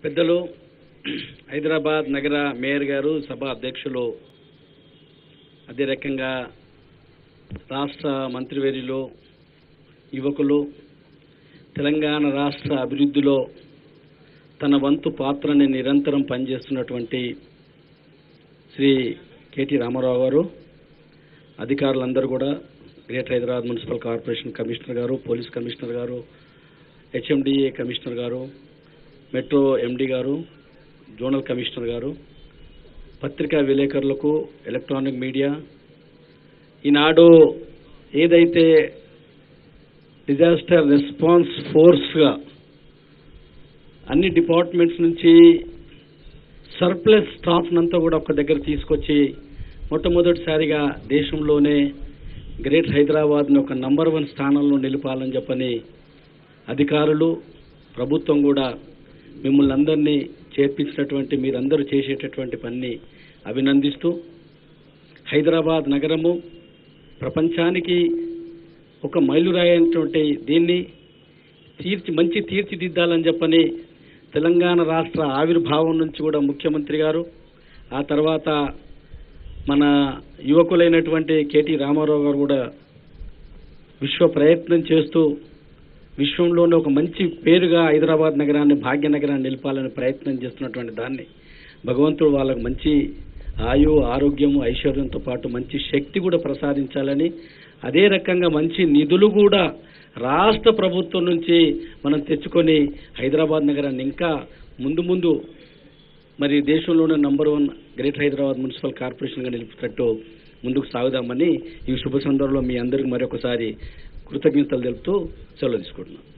పెద్దలు హైదరాబాద్ నగర మేయర్ గారు సభ అధ్యక్షులు అదే రకంగా రాష్ట్ర మంత్రివర్యులు యువకులు తెలంగాణ రాష్ట్ర అభివృద్ధిలో తన వంతు పాత్రని నిరంతరం పనిచేస్తున్నటువంటి శ్రీ కేటీ రామారావు గారు అధికారులందరూ కూడా greater Hyderabad municipal corporation commissioner గారు పోలీస్ కమిషనర్ గారు హెచ్ఎండిఏ కమిషనర్ గారు మెట్రో ఎండి గారు జోనల్ కమిషనర్ గారు పత్రికా విలేకరులకు ఎలక్ట్రానిక్ మీడియా ఈనాడు ఏదైతే డిజాస్టర్ రెస్పాన్స్ ఫోర్స్గా అన్ని డిపార్ట్మెంట్స్ నుంచి సర్ప్లస్ స్టాఫ్ అంతా కూడా ఒక దగ్గర తీసుకొచ్చి మొట్టమొదటిసారిగా దేశంలోనే గ్రేట్ హైదరాబాద్ని ఒక నంబర్ వన్ స్థానంలో నిలపాలని చెప్పని అధికారులు ప్రభుత్వం కూడా మిమ్మల్ని అందరినీ చేర్పించినటువంటి మీరందరూ చేసేటటువంటి పని అభినందిస్తూ హైదరాబాద్ నగరము ప్రపంచానికి ఒక మైలురాయి అయినటువంటి దీన్ని తీర్చి మంచి తీర్చిదిద్దాలని చెప్పని తెలంగాణ రాష్ట్ర ఆవిర్భావం నుంచి కూడా ముఖ్యమంత్రి గారు ఆ తర్వాత మన యువకులైనటువంటి కేటీ రామారావు గారు కూడా విశ్వ ప్రయత్నం చేస్తూ విశ్వంలోనే ఒక మంచి పేరుగా హైదరాబాద్ నగరాన్ని భాగ్యనగరాన్ని నిలపాలని ప్రయత్నం చేస్తున్నటువంటి దాన్ని భగవంతుడు వాళ్ళకు మంచి ఆయు ఆరోగ్యము ఐశ్వర్యంతో పాటు మంచి శక్తి కూడా ప్రసాదించాలని అదే రకంగా మంచి నిధులు కూడా రాష్ట్ర ప్రభుత్వం నుంచి మనం తెచ్చుకొని హైదరాబాద్ నగరాన్ని ఇంకా ముందు ముందు మరి దేశంలోనే number one great Hyderabad municipal కార్పొరేషన్గా నిలుపుతట్టు ముందుకు సాగుదామని ఈ శుభ సందర్భంలో మీ అందరికి మరొకసారి కృతజ్ఞతలు తెలుపుతూ సెలవు తీసుకుంటున్నాను